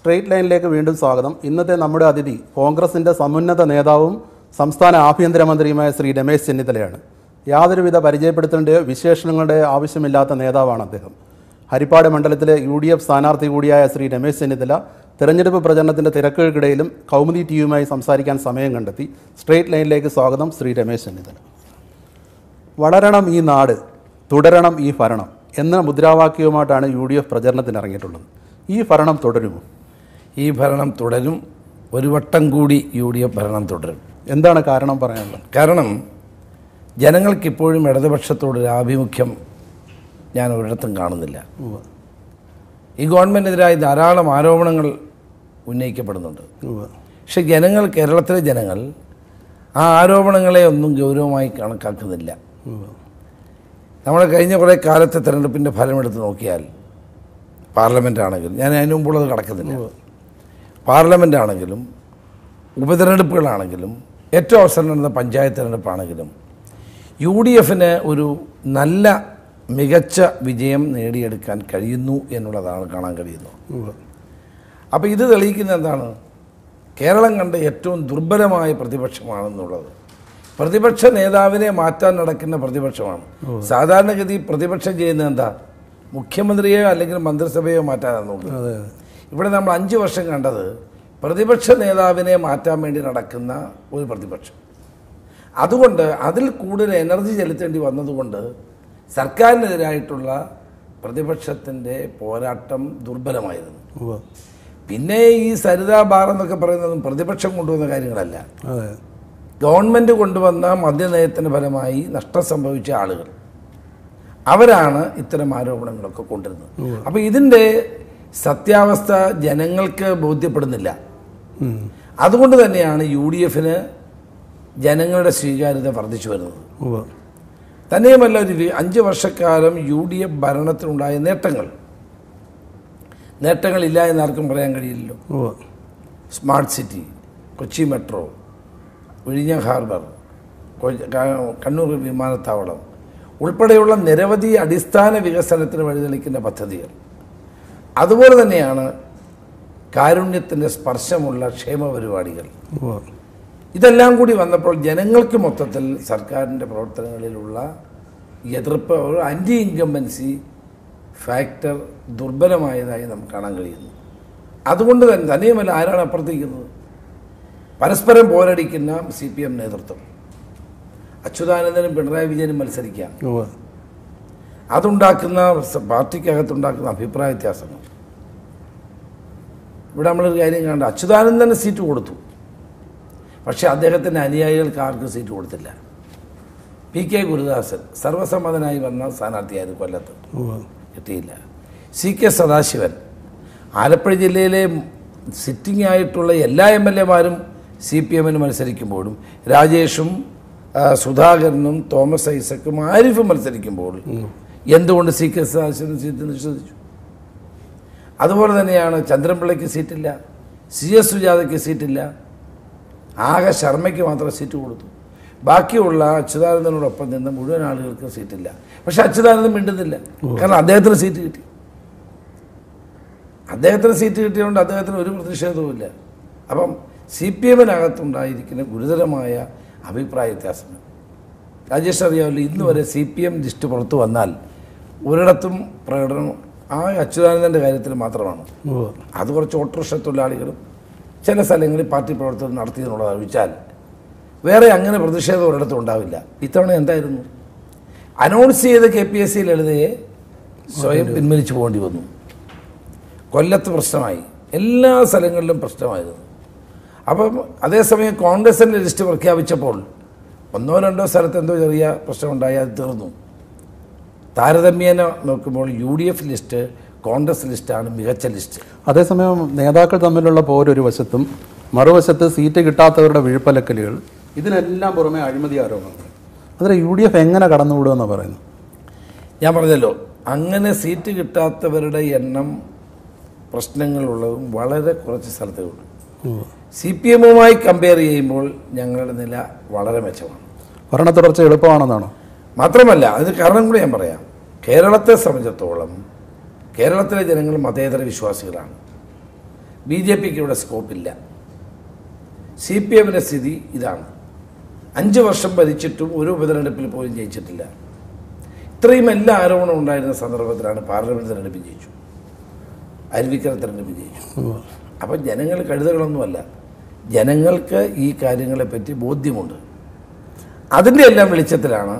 Straight ലൈനിലേക്ക് വീണ്ടും സ്വാഗതം ഇന്നത്തെ നമ്മുടെ അതിഥി കോൺഗ്രസിന്റെ സമുന്നത നേതാവും സംസ്ഥാന ആഭ്യന്തരമന്ത്രിയുമായ ശ്രീ രമേശ് ചെന്നിത്തലയാണ് യാതൊരുവിധ പരിചയപ്പെടുത്തേണ്ട വിശേഷണങ്ങളുടെ ആവശ്യമില്ലാത്ത നേതാവാണ് അദ്ദേഹം ഹരിപ്പാട് മണ്ഡലത്തിലെ യു ഡി എഫ് സ്ഥാനാർത്ഥി കൂടിയായ ശ്രീ രമേശ് ചെന്നിത്തല തെരഞ്ഞെടുപ്പ് പ്രചരണത്തിന്റെ തിരക്കുകൾക്കിടയിലും കൗമുദി ടിവിയുമായി സംസാരിക്കാൻ സമയം കണ്ടെത്തി സ്ട്രെയിറ്റ് ലൈനിലേക്ക് സ്വാഗതം ശ്രീ രമേശ് ചെന്നിത്തല വളരണം ഈ നാട് തുടരണം ഈ ഭരണം എന്ന മുദ്രാവാക്യവുമായിട്ടാണ് യു ഡി എഫ് പ്രചരണത്തിന് ഇറങ്ങിയിട്ടുള്ളത് ഈ ഭരണം തുടരുമോ ഈ ഭരണം തുടരും ഒരു വട്ടം കൂടി യു ഡി എഫ് ഭരണം തുടരും എന്താണ് കാരണം പറയാനുള്ളത് കാരണം ജനങ്ങൾക്കിപ്പോഴും ഇടതുപക്ഷത്തോടൊരു ആഭിമുഖ്യം ഞാൻ ഒരിടത്തും കാണുന്നില്ല ഉവ്വ്. ഈ ഗവൺമെൻറ്റിനെതിരായി ധാരാളം ആരോപണങ്ങൾ ഉന്നയിക്കപ്പെടുന്നുണ്ട് ഉവ്വ്. പക്ഷെ ജനങ്ങൾ കേരളത്തിലെ ജനങ്ങൾ ആ ആരോപണങ്ങളെ ഒന്നും ഗൗരവമായി കണക്കാക്കുന്നില്ല ഉവ്വ്. നമ്മൾ കഴിഞ്ഞ കുറേ കാലത്തെ തെരഞ്ഞെടുപ്പിൻ്റെ ഫലമെടുത്ത് നോക്കിയാൽ പാർലമെൻ്റ് ആണെങ്കിലും ഞാൻ അതിന് മുമ്പുള്ളത് കടക്കുന്നില്ല പാർലമെൻ്റ് ആണെങ്കിലും ഉപതെരഞ്ഞെടുപ്പുകളാണെങ്കിലും ഏറ്റവും അവസരം നടന്ന പഞ്ചായത്ത് തെരഞ്ഞെടുപ്പാണെങ്കിലും യു ഡി എഫിന് ഒരു നല്ല മികച്ച വിജയം നേടിയെടുക്കാൻ കഴിയുന്നു എന്നുള്ളതാണ് കാണാൻ കഴിയുന്നത് ഉവ്വ്. അപ്പോൾ ഇത് തെളിയിക്കുന്നത് എന്താണ് കേരളം കണ്ട ഏറ്റവും ദുർബലമായ പ്രതിപക്ഷമാണെന്നുള്ളത് പ്രതിപക്ഷ നേതാവിനെ മാറ്റാൻ നടക്കുന്ന പ്രതിപക്ഷമാണ് സാധാരണഗതി പ്രതിപക്ഷം ചെയ്യുന്നത് എന്താ മുഖ്യമന്ത്രിയെയോ അല്ലെങ്കിൽ മന്ത്രിസഭയോ മാറ്റാനാണ് നോക്കുന്നത് അതെ അതെ ഇവിടെ നമ്മൾ അഞ്ച് വർഷം കണ്ടത് പ്രതിപക്ഷ നേതാവിനെ മാറ്റാൻ വേണ്ടി നടക്കുന്ന ഒരു പ്രതിപക്ഷം അതുകൊണ്ട് അതിൽ കൂടുതൽ എനർജി ചെലുത്തേണ്ടി വന്നതുകൊണ്ട് സർക്കാരിനെതിരായിട്ടുള്ള പ്രതിപക്ഷത്തിൻ്റെ പോരാട്ടം ദുർബലമായിരുന്നു ഉവ്വ്. പിന്നെ ഈ സരിതാ ബാർ എന്നൊക്കെ പറയുന്നതും പ്രതിപക്ഷം കൊണ്ടുവന്ന കാര്യങ്ങളല്ല അതെ ഗവൺമെൻറ് കൊണ്ടുവന്ന മദ്യനയത്തിൻ്റെ ഫലമായി നഷ്ടം സംഭവിച്ച ആളുകൾ അവരാണ് ഇത്തരം ആരോപണങ്ങളൊക്കെ കൊണ്ടുവരുന്നത് അപ്പോൾ ഇതിൻ്റെ സത്യാവസ്ഥ ജനങ്ങൾക്ക് ബോധ്യപ്പെടുന്നില്ല ഉം. അതുകൊണ്ട് തന്നെയാണ് യു ഡി എഫിന് ജനങ്ങളുടെ സ്വീകാര്യത വർദ്ധിച്ചു വരുന്നത് ഉവ്വ്. തന്നെയുമല്ല ഒരു വി- അഞ്ച് വർഷക്കാലം യു ഡി എഫ് ഭരണത്തിനുണ്ടായ നേട്ടങ്ങൾ നേട്ടങ്ങളില്ല എന്നാർക്കും പറയാൻ കഴിയില്ലല്ലോ ഉവ്വ്. സ്മാർട്ട് സിറ്റി കൊച്ചി മെട്രോ വിഴിഞ്ഞം ഹാർബർ കൊ- ക- കണ്ണൂർ വിമാനത്താവളം ഉൾപ്പെടെയുള്ള നിരവധി അടിസ്ഥാന വികസനത്തിന് വഴിതെളിക്കുന്ന പദ്ധതികൾ അതുപോലെ തന്നെയാണ് കാരുണ്യത്തിൻ്റെ സ്പർശമുള്ള ക്ഷേമ പരിപാടികൾ ഉവ്വ്. ഇതെല്ലാം കൂടി വന്നപ്പോൾ ജനങ്ങൾക്ക് മൊത്തത്തിൽ സർക്കാരിൻ്റെ പ്രവർത്തനങ്ങളിലുള്ള എതിർപ്പ് ഒരു ആൻറ്റി ഇൻകംബൻസി ഫാക്ടർ ദുർബലമായതായി നമുക്ക് കാണാൻ കഴിയുന്നു അതുകൊണ്ട് തന്നെ തന്നെയുമല്ല ആരാണ് അപ്പുറത്തേക്കുന്നത് പരസ്പരം പോരടിക്കുന്ന സി പി എം നേതൃത്വം അച്യുതാനന്ദനും പിണറായി വിജയനും മത്സരിക്കാം ഉവ്വ്. അതുണ്ടാക്കുന്ന സ- പാർട്ടിക്കകത്തുണ്ടാക്കുന്ന അഭിപ്രായ വ്യത്യാസങ്ങൾ ഇവിടെ നമ്മളൊരു കാര്യം കണ്ട അച്യുതാനന്ദന് സീറ്റ് കൊടുത്തു പക്ഷേ അദ്ദേഹത്തിൻ്റെ അനുയായികൾക്ക് ആർക്കും സീറ്റ് കൊടുത്തില്ല പി കെ ഗുരുദാസൻ സർവസമ്മതനായി വന്ന സ്ഥാനാർത്ഥിയായിരുന്നു കൊല്ലത്ത് ഉവ്വ്. കിട്ടിയില്ല സി കെ സദാശിവൻ ആലപ്പുഴ ജില്ലയിലെ സിറ്റിംഗ് ആയിട്ടുള്ള എല്ലാ എം എൽ എമാരും സി പി എമ്മിന് മത്സരിക്കുമ്പോഴും രാജേഷും ആ, സുധാകരനും തോമസ് ഐസക്കും ആരിഫും മത്സരിക്കുമ്പോൾ എന്തുകൊണ്ട് സി കെ സദാശിവൻ സീറ്റ് നിഷേധിച്ചു അതുപോലെ തന്നെയാണ് ചന്ദ്രൻപിള്ളയ്ക്ക് സീറ്റില്ല സി എസ് സുജാതയ്ക്ക് സീറ്റില്ല ആകെ ശർമ്മയ്ക്ക് മാത്രം സീറ്റ് കൊടുത്തു ബാക്കിയുള്ള അച്യുതാനന്ദനോടൊപ്പം നിന്ന് മുഴുവൻ ആളുകൾക്കും സീറ്റില്ല പക്ഷെ അച്യുതാനന്ദൻ മിണ്ടുന്നില്ല കാരണം അദ്ദേഹത്തിന് സീറ്റ് കിട്ടി അദ്ദേഹത്തിന് സീറ്റ് കിട്ടിയതുകൊണ്ട് അദ്ദേഹത്തിന് ഒരു പ്രതിഷേധവുമില്ല അപ്പം സി പി എമ്മിനകത്തുണ്ടായിരിക്കുന്ന ഗുരുതരമായ അഭിപ്രായ വ്യത്യാസങ്ങൾ രാജേഷ് അറിയാമല്ലോ ഇന്ന് വരെ സി പി എം ലിസ്റ്റ് പുറത്തു വന്നാൽ ഒരിടത്തും പ്രകടനം ആ അച്യുതാനന്ദൻ്റെ കാര്യത്തിൽ മാത്രമാണ് ഉവ്വ്. അത് കുറച്ച് ഓട്ടോറിക്ഷ തൊഴിലാളികളും ചില സ്ഥലങ്ങളിൽ പാർട്ടി പ്രവർത്തനം നടത്തിയെന്നുള്ളത് അറിയിച്ചാൽ വേറെ അങ്ങനെ പ്രതിഷേധം ഒരിടത്തും ഉണ്ടാവില്ല ഇത്തവണ എന്തായിരുന്നു അനൗൺസ് ചെയ്ത കെ പി എസ് സി ലളിതയെ സ്വയം പിൻവലിച്ചു പോകേണ്ടി വന്നു കൊല്ലത്ത് പ്രശ്നമായി എല്ലാ സ്ഥലങ്ങളിലും പ്രശ്നമായിരുന്നു അപ്പം അതേസമയം കോൺഗ്രസിൻ്റെ ലിസ്റ്റ് പ്രഖ്യാപിച്ചപ്പോൾ ഒന്നോ രണ്ടോ സ്ഥലത്ത് എന്തോ ചെറിയ പ്രശ്നമുണ്ടായി അത് തീർന്നു താരതമ്യേന നോക്കുമ്പോൾ U D F list Congress ലിസ്റ്റാണ് മികച്ച ലിസ്റ്റ് അതേസമയം നേതാക്കൾ തമ്മിലുള്ള പോരൊരു വശത്തും മറുവശത്ത് സീറ്റ് കിട്ടാത്തവരുടെ വീഴ്പ്പലക്കലുകൾ ഇതിനെല്ലാം പുറമെ അഴിമതി ആരോപണങ്ങൾ അതിൽ യു ഡി എഫ് എങ്ങനെ കടന്നുവിടുമെന്നാണ് പറയുന്നത് ഞാൻ പറഞ്ഞല്ലോ അങ്ങനെ സീറ്റ് കിട്ടാത്തവരുടെ എണ്ണം പ്രശ്നങ്ങളുള്ളതും വളരെ കുറച്ച് സ്ഥലത്തേ ഉള്ളൂ ഉവ്വ്. സി പി എമ്മുമായി കമ്പയർ ചെയ്യുമ്പോൾ ഞങ്ങളുടെ നില വളരെ മെച്ചമാണ് ഭരണ തുടർച്ച എളുപ്പമാണെന്നാണോ മാത്രമല്ല അതിന് കാരണം കൂടി ഞാൻ പറയാം കേരളത്തെ സംബന്ധിച്ചിടത്തോളം കേരളത്തിലെ ജനങ്ങൾ മതേതര വിശ്വാസികളാണ് ബി ജെ പിക്ക് ഇവിടെ സ്കോപ്പില്ല സി പി എമ്മിൻ്റെ സ്ഥിതി ഇതാണ് അഞ്ച് വർഷം ഭരിച്ചിട്ടും ഒരു ഉപതെരഞ്ഞെടുപ്പിൽ പോലും ജയിച്ചിട്ടില്ല ഇത്രയും എല്ലാ ആരോപണവും ഉണ്ടായിരുന്ന സന്ദർഭത്തിലാണ് പാർലമെന്റ് തെരഞ്ഞെടുപ്പ് ജയിച്ചു അരുവിക്കര തെരഞ്ഞെടുപ്പ് ജയിച്ചു അപ്പം ജനങ്ങൾ കഴുതകളൊന്നുമല്ല ജനങ്ങൾക്ക് ഈ കാര്യങ്ങളെപ്പറ്റി ബോധ്യമുണ്ട് അതിൻ്റെ എല്ലാം വെളിച്ചത്തിലാണ്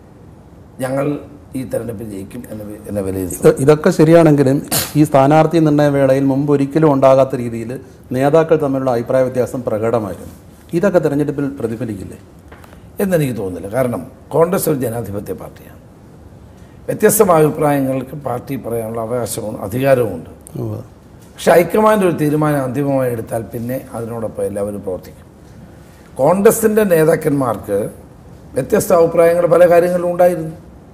ഞങ്ങൾ ഈ തെരഞ്ഞെടുപ്പ് ജയിക്കും എന്ന് വി- എന്ന് വിലയിരുത്തുന്നത് ഇത് ഇതൊക്കെ ശരിയാണെങ്കിലും ഈ സ്ഥാനാർത്ഥി നിർണയ വേളയിൽ മുമ്പ് ഒരിക്കലും ഉണ്ടാകാത്ത രീതിയിൽ നേതാക്കൾ തമ്മിലുള്ള അഭിപ്രായ വ്യത്യാസം പ്രകടമായിരുന്നു ഇതൊക്കെ തെരഞ്ഞെടുപ്പിൽ പ്രതിഫലിക്കില്ലേ എന്നെനിക്ക് തോന്നുന്നില്ല കാരണം കോൺഗ്രസ് ഒരു ജനാധിപത്യ പാർട്ടിയാണ് വ്യത്യസ്തമായ അഭിപ്രായങ്ങൾക്ക് പാർട്ടി പറയാനുള്ള അവകാശവും അധികാരവുമുണ്ട് ഉവ്വ്. പക്ഷെ ഹൈക്കമാൻഡ് ഒരു തീരുമാനം അന്തിമമായി എടുത്താൽ പിന്നെ അതിനോടൊപ്പം എല്ലാവരും പ്രവർത്തിക്കും കോൺഗ്രസിൻ്റെ നേതാക്കന്മാർക്ക് വ്യത്യസ്ത അഭിപ്രായങ്ങൾ പല കാര്യങ്ങളിലും ഉണ്ടായിരുന്നു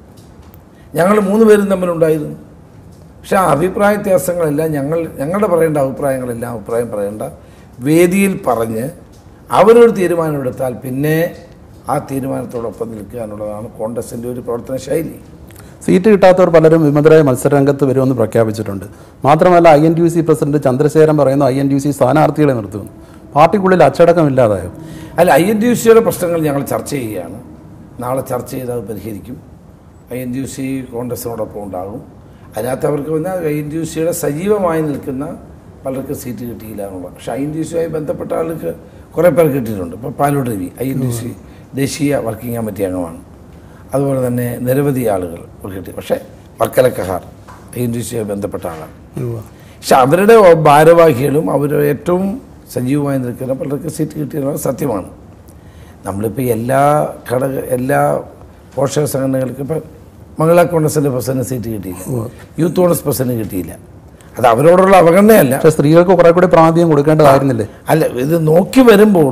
ഞങ്ങൾ മൂന്ന് പേരും തമ്മിലുണ്ടായിരുന്നു പക്ഷെ ആ അഭിപ്രായ വ്യത്യാസങ്ങളെല്ലാം ഞങ്ങൾ ഞങ്ങളുടെ പറയേണ്ട അഭിപ്രായങ്ങളെല്ലാം അഭിപ്രായം പറയേണ്ട വേദിയിൽ പറഞ്ഞ് അവരൊരു തീരുമാനമെടുത്താൽ പിന്നെ ആ തീരുമാനത്തോടൊപ്പം നിൽക്കുക എന്നുള്ളതാണ് കോൺഗ്രസിൻ്റെ ഒരു പ്രവർത്തന ശൈലി സീറ്റ് കിട്ടാത്തവർ പലരും വിമതരായ മത്സരരംഗത്ത് വരുമെന്ന് പ്രഖ്യാപിച്ചിട്ടുണ്ട് മാത്രമല്ല I N T U C president Chandrasekharan പറയുന്നു I N T U C സ്ഥാനാർത്ഥികളെ നിർത്തുന്നു പാർട്ടിക്കുള്ളിൽ അച്ചടക്കമില്ലാതായോ അല്ല ഐ എൻ ടി യു സിയുടെ പ്രശ്നങ്ങൾ ഞങ്ങൾ ചർച്ച ചെയ്യുകയാണ് നാളെ ചർച്ച ചെയ്ത് അത് പരിഹരിക്കും I N T U C കോൺഗ്രസിനോടൊപ്പം ഉണ്ടാകും അതിനകത്ത് അവർക്ക് വന്നാൽ ഐ എൻ ടി യു സിയുടെ സജീവമായി നിൽക്കുന്ന പലർക്ക് സീറ്റ് കിട്ടിയില്ല എന്നുള്ളത് പക്ഷേ ഐ എൻ ടി യു സിയുമായി ബന്ധപ്പെട്ട ആൾക്ക് കുറേ പേർ കിട്ടിയിട്ടുണ്ട് ഇപ്പോൾ Palode Ravi I N T U C ദേശീയ വർക്കിംഗ് കമ്മിറ്റി അംഗമാണ് അതുപോലെ തന്നെ നിരവധി ആളുകൾ കിട്ടി പക്ഷേ Varkala Kahar I N T U സിയുമായി ബന്ധപ്പെട്ട ആളാണ് പക്ഷെ അവരുടെ ഭാരവാഹികളും അവർ ഏറ്റവും സജീവമായി നിൽക്കുന്ന പലർക്ക് സീറ്റ് കിട്ടിയെന്നുള്ളത് സത്യമാണ് നമ്മളിപ്പോൾ എല്ലാ ഘടക എല്ലാ പോഷക സംഘടനകൾക്കും ഇപ്പം മഹിളാ കോൺഗ്രസിൻ്റെ പ്രസിഡന്റ് സീറ്റ് കിട്ടിയില്ല യൂത്ത് കോൺഗ്രസ് പ്രസിഡന്റ് കിട്ടിയില്ല അത് അവരോടുള്ള അവഗണനയല്ല പക്ഷേ സ്ത്രീകൾക്ക് കുറെ കൂടി പ്രാതിനിധ്യം കൊടുക്കേണ്ടതായിരുന്നില്ലേ അല്ല ഇത് നോക്കി വരുമ്പോൾ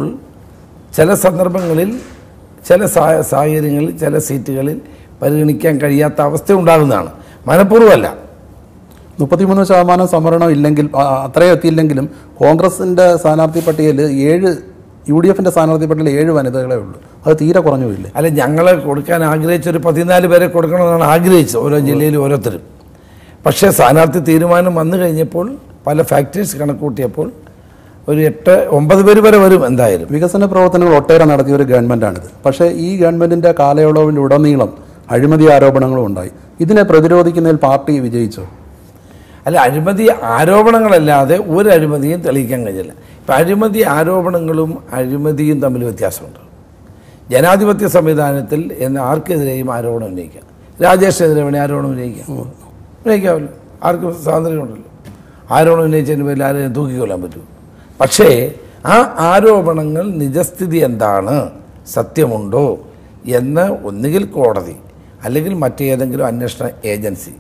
ചില സന്ദർഭങ്ങളിൽ ചില സാ- സാഹചര്യങ്ങളിൽ ചില സീറ്റുകളിൽ പരിഗണിക്കാൻ കഴിയാത്ത അവസ്ഥ ഉണ്ടാകുന്നതാണ് മനഃപൂർവ്വമല്ല മുപ്പത്തിമൂന്ന് ശതമാനം സംവരണം ഇല്ലെങ്കിൽ ആ, അത്രയും എത്തിയില്ലെങ്കിലും കോൺഗ്രസിന്റെ സ്ഥാനാർത്ഥി പട്ടികയിൽ ഏഴ് യു ഡി എഫിന്റെ സ്ഥാനാർത്ഥി പട്ടികയിൽ ഏഴ് വനിതകളെ ഉള്ളൂ അത് തീരെ കുറഞ്ഞു പോയില്ലേ അല്ല ഞങ്ങൾ കൊടുക്കാൻ ആഗ്രഹിച്ച ഒരു പതിനാല് പേരെ കൊടുക്കണമെന്നാണ് ആഗ്രഹിച്ചത് ഓരോ ജില്ലയിലും ഓരോരുത്തരും പക്ഷേ സ്ഥാനാർത്ഥി തീരുമാനം വന്നു കഴിഞ്ഞപ്പോൾ പല ഫാക്ടേഴ്സ് കണക്കൂട്ടിയപ്പോൾ ഒരു എട്ട് ഒമ്പത് പേര് വരെ വരും എന്തായാലും വികസന പ്രവർത്തനങ്ങൾ ഒട്ടേറെ നടത്തിയ ഒരു ഗവൺമെന്റാണിത് പക്ഷേ ഈ ഗവൺമെന്റിന്റെ കാലയളവിലുടനീളം അഴിമതി ആരോപണങ്ങളും ഉണ്ടായി ഇതിനെ പ്രതിരോധിക്കുന്നതിൽ പാർട്ടി വിജയിച്ചോ അല്ല അഴിമതി ആരോപണങ്ങളല്ലാതെ ഒരു അഴിമതിയും തെളിയിക്കാൻ കഴിയില്ല ഇപ്പം അഴിമതി ആരോപണങ്ങളും അഴിമതിയും തമ്മിൽ വ്യത്യാസമുണ്ട് ജനാധിപത്യ സംവിധാനത്തിൽ എന്ന് ആർക്കെതിരെയും ആരോപണം ഉന്നയിക്കാം രാജേഷിനെതിരെ വേണേൽ ആരോപണം ഉന്നയിക്കാം ഉന്നയിക്കാമല്ലോ ആർക്കും സ്വാതന്ത്ര്യമുണ്ടല്ലോ ആരോപണം ഉന്നയിച്ചതിന് പേരിൽ ആരെയും തൂക്കിക്കൊല്ലാൻ പറ്റും പക്ഷേ ആ ആരോപണങ്ങൾ നിജസ്ഥിതി എന്താണ് സത്യമുണ്ടോ എന്ന് ഒന്നുകിൽ കോടതി അല്ലെങ്കിൽ മറ്റേതെങ്കിലും അന്വേഷണ ഏജൻസി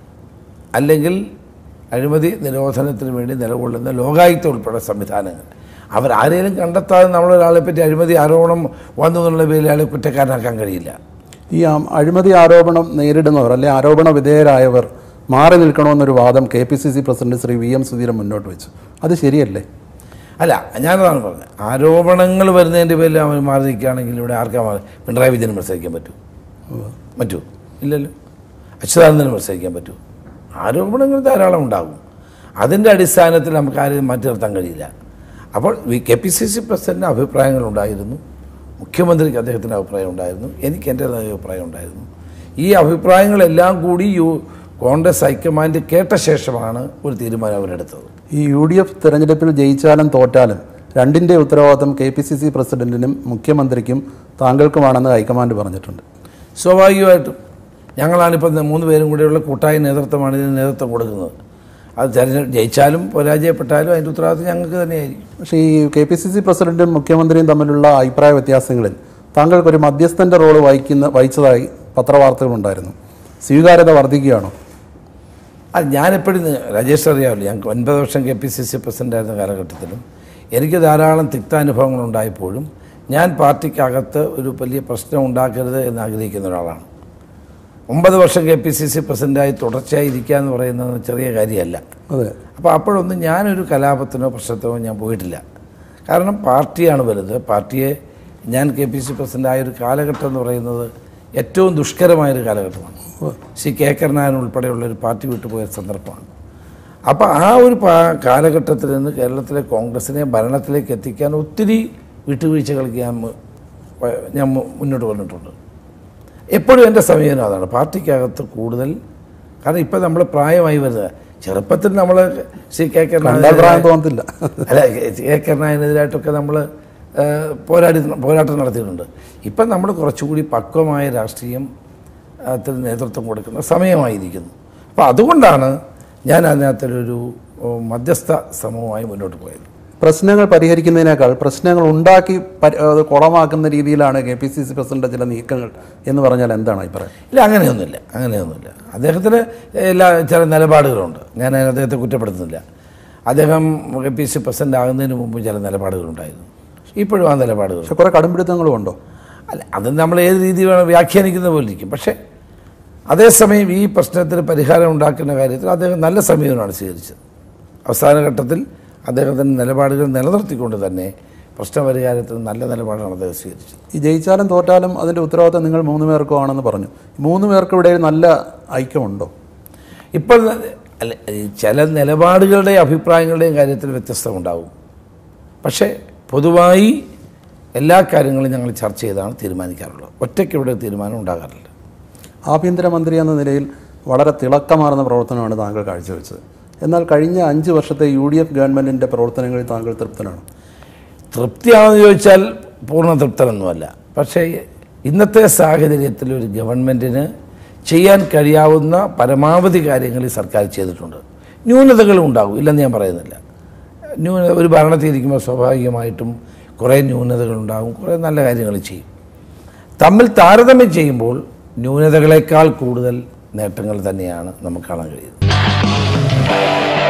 അല്ലെങ്കിൽ അഴിമതി നിരോധനത്തിന് വേണ്ടി നിലകൊള്ളുന്ന ലോകായുക്ത ഉൾപ്പെടെ സംവിധാനങ്ങൾ അവരാരെയും കണ്ടെത്താതെ നമ്മളൊരാളെ പറ്റി അഴിമതി ആരോപണം വന്നു എന്നുള്ള പേരിൽ അയാളെ കുറ്റക്കാരനാക്കാൻ കഴിയില്ല ഈ ആം, അഴിമതി ആരോപണം നേരിടുന്നവർ അല്ലെ ആരോപണ വിധേയരായവർ മാറി നിൽക്കണമെന്നൊരു വാദം K P C C president Sri V M Sudheeran മുന്നോട്ട് വെച്ചു അത് ശരിയല്ലേ അല്ല ഞാനതാണ് പറഞ്ഞത് ആരോപണങ്ങൾ വരുന്നതിൻ്റെ പേരിൽ അവൻ മാറി നിൽക്കുകയാണെങ്കിൽ ഇവിടെ ആർക്കാ മാറി പിണറായി വിജയന് മത്സരിക്കാൻ പറ്റൂ പറ്റൂ ഇല്ലല്ലോ അച്യുതാനന്ദന് മത്സരിക്കാൻ പറ്റൂ ആരോപണങ്ങൾ ധാരാളം ഉണ്ടാകും അതിൻ്റെ അടിസ്ഥാനത്തിൽ നമുക്ക് ആരെയും മാറ്റി നിർത്താൻ കഴിയില്ല അപ്പോൾ കെ പി സി സി പ്രസിഡന്റിന് അഭിപ്രായങ്ങളുണ്ടായിരുന്നു മുഖ്യമന്ത്രിക്ക് അദ്ദേഹത്തിൻ്റെ അഭിപ്രായം ഉണ്ടായിരുന്നു എനിക്ക് എൻ്റേതായ അഭിപ്രായം ഉണ്ടായിരുന്നു ഈ അഭിപ്രായങ്ങളെല്ലാം കൂടി യു കോൺഗ്രസ് ഹൈക്കമാൻഡ് കേട്ട ശേഷമാണ് ഒരു തീരുമാനം അവരെടുത്തത് ഈ യു ഡി എഫ് തെരഞ്ഞെടുപ്പിൽ ജയിച്ചാലും തോറ്റാലും രണ്ടിന്റെ ഉത്തരവാദിത്തം കെ പി സി സി പ്രസിഡന്റിനും മുഖ്യമന്ത്രിക്കും താങ്കൾക്കുമാണെന്ന് ഹൈക്കമാൻഡ് പറഞ്ഞിട്ടുണ്ട് സ്വാഭാവികമായിട്ടും ഞങ്ങളാണിപ്പോൾ മൂന്ന് പേരും കൂടെയുള്ള കൂട്ടായ നേതൃത്വമാണ് ഇതിന് നേതൃത്വം കൊടുക്കുന്നത് അത് തെരഞ്ഞെടുപ്പ് ജയിച്ചാലും പരാജയപ്പെട്ടാലും അതിൻ്റെ ഉത്തരവാദിത്വം ഞങ്ങൾക്ക് തന്നെയായിരിക്കും പക്ഷേ ഈ കെ പി സി സി പ്രസിഡന്റും മുഖ്യമന്ത്രിയും തമ്മിലുള്ള അഭിപ്രായ വ്യത്യാസങ്ങളിൽ താങ്കൾക്കൊരു മധ്യസ്ഥന്റെ റോള് വഹിക്കുന്ന വഹിച്ചതായി പത്രവാർത്തകളുണ്ടായിരുന്നു സ്വീകാര്യത വർദ്ധിക്കുകയാണോ അത് ഞാനെപ്പോഴും രാജേഷ് അറിയാമല്ലോ ഞങ്ങൾക്ക് ഒൻപത് വർഷം കെ പി സി സി പ്രസിഡൻ്റായിരുന്ന കാലഘട്ടത്തിലും എനിക്ക് ധാരാളം തിക്താനുഭവങ്ങൾ ഉണ്ടായപ്പോഴും ഞാൻ പാർട്ടിക്കകത്ത് ഒരു വലിയ പ്രശ്നം ഉണ്ടാക്കരുത് എന്ന് ആഗ്രഹിക്കുന്ന ഒരാളാണ് ഒമ്പത് വർഷം കെ പി സി സി പ്രസിഡൻ്റായി തുടർച്ചയായി ഇരിക്കുക എന്ന് പറയുന്നത് ചെറിയ കാര്യമല്ല അതെ അപ്പോൾ അപ്പോഴൊന്നും ഞാനൊരു കലാപത്തിനോ പ്രശ്നത്തിനോ ഞാൻ പോയിട്ടില്ല കാരണം പാർട്ടിയാണ് വലുത് പാർട്ടിയെ ഞാൻ കെ പി സി പ്രസിഡൻ്റായ ഒരു കാലഘട്ടം എന്ന് പറയുന്നത് ഏറ്റവും ദുഷ്കരമായൊരു കാലഘട്ടമാണ് സി കെ കരുണാകരൻ ഉൾപ്പെടെയുള്ള ഒരു പാർട്ടി വിട്ടുപോയ സന്ദർഭമാണ് അപ്പോൾ ആ ഒരു പാ- കാലഘട്ടത്തിൽ നിന്ന് കേരളത്തിലെ കോൺഗ്രസിനെ ഭരണത്തിലേക്ക് എത്തിക്കാൻ ഒത്തിരി വിട്ടുവീഴ്ചകൾക്ക് ഞാൻ മു- വ- ഞാൻ മു- മുന്നോട്ട് വന്നിട്ടുണ്ട് എപ്പോഴും എൻ്റെ സമീപനം അതാണ് പാർട്ടിക്കകത്ത് കൂടുതൽ കാരണം ഇപ്പം നമ്മൾ പ്രായമായി വരുന്നത് ചെറുപ്പത്തിൽ നമ്മൾ സി കെ കണ്ടാൽ പ്രായം തോന്നത്തില്ല അല്ല എ കരുണാകരനെതിരായിട്ടൊക്കെ നമ്മൾ പോരാടി പോരാട്ടം നടത്തിയിട്ടുണ്ട് ഇപ്പം നമ്മൾ കുറച്ചുകൂടി പക്വമായ രാഷ്ട്രീയം ആ, ത്തിന് നേതൃത്വം കൊടുക്കുന്ന സമയമായിരിക്കുന്നു അപ്പോൾ അതുകൊണ്ടാണ് ഞാൻ അതിനകത്തൊരു ഓ, മധ്യസ്ഥ ശ്രമവുമായി മുന്നോട്ട് പോയത് പ്രശ്നങ്ങൾ പരിഹരിക്കുന്നതിനേക്കാൾ പ്രശ്നങ്ങൾ ഉണ്ടാക്കി പരി- അത് കുളമാക്കുന്ന രീതിയിലാണ് K P C C president ചില നീക്കങ്ങൾ എന്ന് പറഞ്ഞാൽ എന്താണ് അഭിപ്രായം ഇല്ല അങ്ങനെയൊന്നുമില്ല അങ്ങനെയൊന്നുമില്ല അദ്ദേഹത്തിന് എല്ലാ ചില നിലപാടുകളുണ്ട് ഞാൻ അദ്ദേഹത്തെ കുറ്റപ്പെടുത്തുന്നില്ല അദ്ദേഹം കെ പി സി പ്രസിഡന്റ് ആകുന്നതിന് മുമ്പ് ചില നിലപാടുകളുണ്ടായിരുന്നു ഇപ്പോഴും ആ നിലപാടുകൾ പക്ഷെ കുറെ കടുംപിടുത്തങ്ങളും ഉണ്ടോ അല്ല അത് നമ്മൾ ഏത് രീതി വേണം വ്യാഖ്യാനിക്കുന്ന പോലെ ഇരിക്കും പക്ഷേ അതേസമയം ഈ പ്രശ്നത്തിന് പരിഹാരം ഉണ്ടാക്കുന്ന കാര്യത്തിൽ അദ്ദേഹം നല്ല സമീപനമാണ് സ്വീകരിച്ചത് അവസാന ഘട്ടത്തിൽ അദ്ദേഹത്തിൻ്റെ നിലപാടുകൾ നിലനിർത്തിക്കൊണ്ട് തന്നെ പ്രശ്നപരിഹാരത്തിന് നല്ല നിലപാടാണ് അദ്ദേഹം സ്വീകരിച്ചത് ഈ ജയിച്ചാലും തോറ്റാലും അതിന്റെ ഉത്തരവാദിത്തം നിങ്ങൾ മൂന്ന് പേർക്കും ആണെന്ന് പറഞ്ഞു മൂന്ന് പേർക്കും ഇടയിൽ നല്ല ഐക്യമുണ്ടോ ഇപ്പോൾ ന- അല്ല ഈ ചില നിലപാടുകളുടെയും അഭിപ്രായങ്ങളുടെയും കാര്യത്തിൽ വ്യത്യസ്തമുണ്ടാവും പക്ഷേ പൊതുവായി എല്ലാ കാര്യങ്ങളും ഞങ്ങൾ ചർച്ച ചെയ്താണ് തീരുമാനിക്കാറുള്ളത് ഒറ്റയ്ക്ക് ഇവിടെ തീരുമാനം ഉണ്ടാകാറില്ല ആഭ്യന്തരമന്ത്രി എന്ന നിലയിൽ വളരെ തിളക്കമാർന്ന പ്രവർത്തനമാണ് താങ്കൾ കാഴ്ചവെച്ചത് എന്നാൽ കഴിഞ്ഞ അഞ്ച് വർഷത്തെ യു ഡി എഫ് ഗവൺമെന്റിന്റെ പ്രവർത്തനങ്ങളിൽ താങ്കൾ തൃപ്തനാണ് തൃപ്തിയാണെന്ന് ചോദിച്ചാൽ പൂർണ്ണ തൃപ്തനൊന്നുമല്ല പക്ഷേ ഇന്നത്തെ സാഹചര്യത്തിൽ ഒരു ഗവൺമെൻറ്റിന് ചെയ്യാൻ കഴിയാവുന്ന പരമാവധി കാര്യങ്ങൾ ഈ സർക്കാർ ചെയ്തിട്ടുണ്ട് ന്യൂനതകളും ഉണ്ടാകും ഇല്ലെന്ന് ഞാൻ പറയുന്നില്ല ന്യൂന ഒരു ഭരണത്തിൽ ഇരിക്കുമ്പോൾ സ്വാഭാവികമായിട്ടും കുറേ ന്യൂനതകളുണ്ടാകും കുറേ നല്ല കാര്യങ്ങൾ ചെയ്യും തമ്മിൽ താരതമ്യം ചെയ്യുമ്പോൾ ന്യൂനതകളെക്കാൾ കൂടുതൽ നേട്ടങ്ങൾ തന്നെയാണ് നമുക്ക് കാണാൻ കഴിയുന്നത്